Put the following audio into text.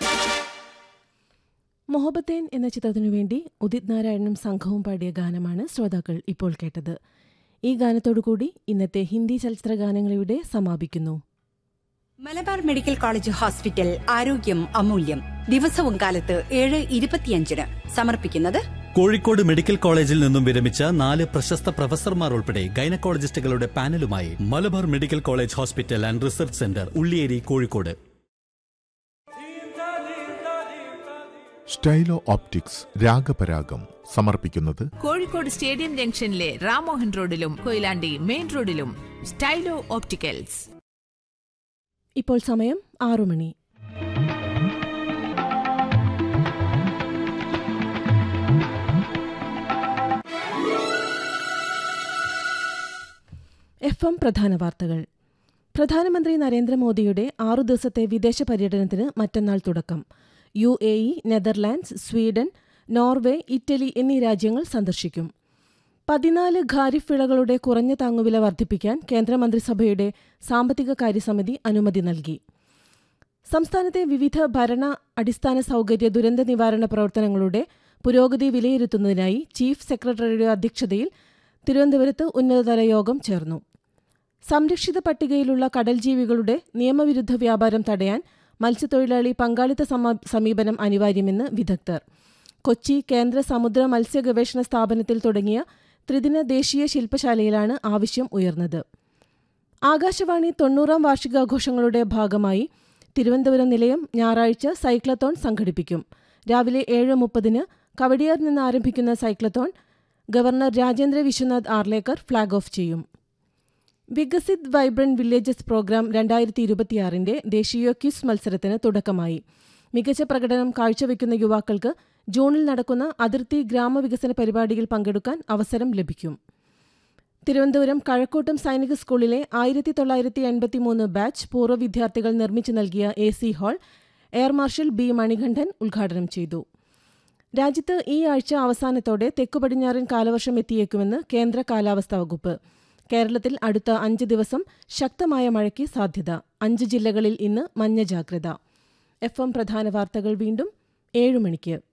മൊഹബത്തേൻ എന്ന ചിത്രത്തിനു വേണ്ടി ഉദിത് നാരായണനും സംഘവും പാടിയ ഗാനമാണ് ശ്രോതാക്കൾ ഇപ്പോൾ കേട്ടത് ഈ ഗാനത്തോടുകൂടി ഇന്നത്തെ ഹിന്ദി ചലച്ചിത്ര ഗാനങ്ങളിവിടെ സമാപിക്കുന്നു മലബാർ മെഡിക്കൽ കോളേജ് ഹോസ്പിറ്റൽ ആരോഗ്യം അമൂല്യം ദിവസവും കാലത്ത് ഏഴ് ഇരുപത്തിയഞ്ചിന് സമർപ്പിക്കുന്നത് കോഴിക്കോട് മെഡിക്കൽ കോളേജിൽ നിന്നും വിരമിച്ച നാല് പ്രശസ്ത പ്രൊഫസർമാർ ഉൾപ്പെടെ ഗൈനക്കോളജിസ്റ്റുകളുടെ പാനലുമായി Malabar medical college hospital and research centre Ulliyeri Kozhikode stylo optics Ragaparagam സമർപ്പിക്കുന്നത് കോഴിക്കോട് സ്റ്റേഡിയം ജംഗ്ഷനിലെ റാമോഹൻ റോഡിലും കൊയിലാണ്ടി മെയിൻ റോഡിലും സ്റ്റൈലോ ഓപ്റ്റിക്കൽസ് ഇപ്പോൾ സമയം ആറു മണി എഫ് എം പ്രധാന വാർത്തകൾ പ്രധാനമന്ത്രി നരേന്ദ്രമോദിയുടെ ആറു ദിവസത്തെ വിദേശ പര്യടനത്തിന് മറ്റന്നാൾ തുടക്കം U A E Netherlands Sweden Norway Italy എന്നീ രാജ്യങ്ങൾ സന്ദർശിക്കും പതിനാല് ഖാരിഫ് വിളകളുടെ കുറഞ്ഞ താങ്ങുവില വർദ്ധിപ്പിക്കാൻ കേന്ദ്രമന്ത്രിസഭയുടെ സാമ്പത്തിക കാര്യസമിതി അനുമതി നൽകി സംസ്ഥാനത്തെ വിവിധ ഭരണ അടിസ്ഥാന സൗകര്യ ദുരന്ത നിവാരണ പ്രവർത്തനങ്ങളുടെ പുരോഗതി വിലയിരുത്തുന്നതിനായി ചീഫ് സെക്രട്ടറിയുടെ അധ്യക്ഷതയിൽ തിരുവനന്തപുരത്ത് ഉന്നതതല യോഗം ചേർന്നു സംരക്ഷിത പട്ടികയിലുള്ള കടൽജീവികളുടെ നിയമവിരുദ്ധ വ്യാപാരം തടയാൻ മത്സ്യത്തൊഴിലാളി പങ്കാളിത്ത സമ- സമീപനം അനിവാര്യമെന്ന് വിദഗ്ധർ കൊച്ചി കേന്ദ്ര സമുദ്ര മത്സ്യ ഗവേഷണ സ്ഥാപനത്തിൽ തുടങ്ങിയ ത്രിദിന ദേശീയ ശില്പശാലയിലാണ് ആവശ്യം ഉയർന്നത് ആകാശവാണി തൊണ്ണൂറാം വാർഷികാഘോഷങ്ങളുടെ ഭാഗമായി തിരുവനന്തപുരം നിലയം ഞായറാഴ്ച സൈക്ലത്തോൺ സംഘടിപ്പിക്കും രാവിലെ ഏഴ് മുപ്പതിന് കവടിയാർ നിന്ന് ആരംഭിക്കുന്ന cyclothon governor Rajendra Vishwanath Arlekar flag off ചെയ്യും വികസിത് വൈബ്രന്റ് വില്ലേജസ് പ്രോഗ്രാം രണ്ടായിരത്തി ഇരുപത്തിയാറിന്റെ ദേശീയ ക്വിസ് മത്സരത്തിന് തുടക്കമായി മികച്ച പ്രകടനം കാഴ്ചവെക്കുന്ന യുവാക്കൾക്ക് ജൂണിൽ നടക്കുന്ന അതിർത്തി ഗ്രാമവികസന പരിപാടിയിൽ പങ്കെടുക്കാൻ അവസരം ലഭിക്കും തിരുവനന്തപുരം കഴക്കൂട്ടം സൈനിക സ്കൂളിലെ ആയിരത്തി തൊള്ളായിരത്തി എൺപത്തിമൂന്ന് ബാച്ച് പൂർവ്വ വിദ്യാർത്ഥികൾ നിർമ്മിച്ചു നൽകിയ A C hall air marshal B Manikandan ഉദ്ഘാടനം ചെയ്തു രാജ്യത്ത് ഈ ആഴ്ച അവസാനത്തോടെ തെക്കുപടിഞ്ഞാറൻ കാലവർഷം എത്തിയേക്കുമെന്ന് കേന്ദ്ര കാലാവസ്ഥാ വകുപ്പ് കേരളത്തിൽ അടുത്ത അഞ്ച് ദിവസം ശക്തമായ മഴയ്ക്ക് സാധ്യത അഞ്ച് ജില്ലകളിൽ ഇന്ന് മഞ്ഞ ജാഗ്രത എഫ് എം പ്രധാന വാർത്തകൾ വീണ്ടും ഏഴ് മണിക്ക്